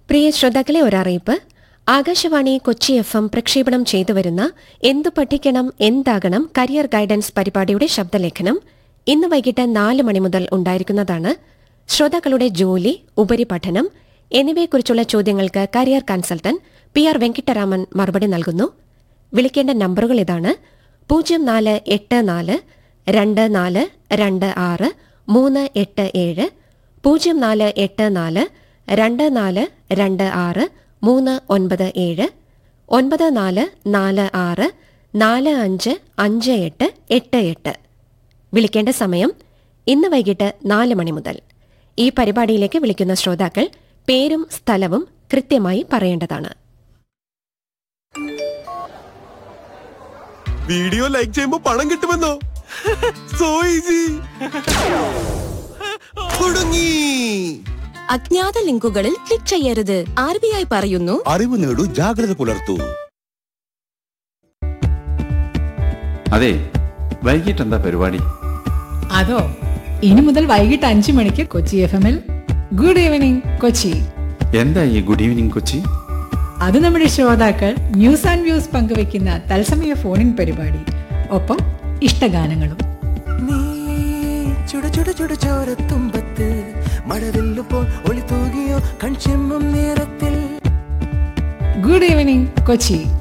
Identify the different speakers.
Speaker 1: പ്രിയ ശ്രോതാക്കളെ ഒരറിയിപ്പ് Akashvani Kochi F M പ്രക്ഷേപണം ചെയ്തു വരുന്ന എന്തു പഠിക്കണം എന്താകണം കരിയർ ഗൈഡൻസ് പരിപാടിയുടെ ശബ്ദലേഖനം ഇന്ന് വൈകിട്ട് നാല് മണി മുതൽ ഉണ്ടായിരിക്കുന്നതാണ് ശ്രോതാക്കളുടെ ജോലി ഉപരിപഠനം എന്നിവയെക്കുറിച്ചുള്ള ചോദ്യങ്ങൾക്ക് career consultant P R Venkitaraman മറുപടി നൽകുന്നു വിളിക്കേണ്ട നമ്പറുകൾ ഇതാണ് പൂജ്യം നാല് എട്ട് നാല് രണ്ട് നാല് രണ്ട് ആറ് മൂന്ന് എട്ട് ഏഴ് പൂജ്യം നാല് എട്ട് നാല് രണ്ട് നാല് രണ്ട് ആറ് മൂന്ന് ഒൻപത് ഏഴ് ഒൻപത് നാല് നാല് ആറ് നാല് അഞ്ച് അഞ്ച് എട്ട് എട്ട് എട്ട് വിളിക്കേണ്ട സമയം ഇന്ന് വൈകിട്ട് നാല് മണി മുതൽ ഈ പരിപാടിയിലേക്ക് വിളിക്കുന്ന ശ്രോതാക്കൾ പേരും സ്ഥലവും കൃത്യമായി പറയേണ്ടതാണ്
Speaker 2: വീഡിയോ ലൈക്ക് ചെയ്യുമ്പോ പണം കിട്ടുമെന്നോ സോ ഈസി കുടുങ്ങി
Speaker 3: അജ്ഞാത ലിങ്കുകളിൽ ക്ലിക്ക് ചെയ്യരുത് ആർ ബി ഐ പറയുന്നു
Speaker 2: അറിവ് നേടൂ ജാഗ്രത പുലർത്തൂ
Speaker 4: അതെ വൈകിട്ട് എന്താ പരിപാടി
Speaker 5: അതോ ഇനി മുതൽ വൈകിട്ട് അഞ്ചു മണിക്ക് കൊച്ചി എഫ് എമ്മിൽ ഗുഡ് ഈവനിങ് കൊച്ചി
Speaker 4: എന്താ ഈ ഗുഡ് ഈവനിങ് കൊച്ചി
Speaker 5: അത് നമ്മുടെ ശ്രോതാക്കൾ ന്യൂസ് ആൻഡ് വ്യൂസ് പങ്കുവെക്കുന്ന തത്സമയ ഫോണിൻ പരിപാടി ഒപ്പം ഇഷ്ടഗാനങ്ങളും
Speaker 6: നീ ചുട ചുട ചുട ചോരത്തുമ്പത്ത് മഴവില്ലുപോൽ ഒളി തൂകിയോ കൺചെമ്മും നേരത്തിൽ
Speaker 5: ഗുഡ് ഈവനിങ് കൊച്ചി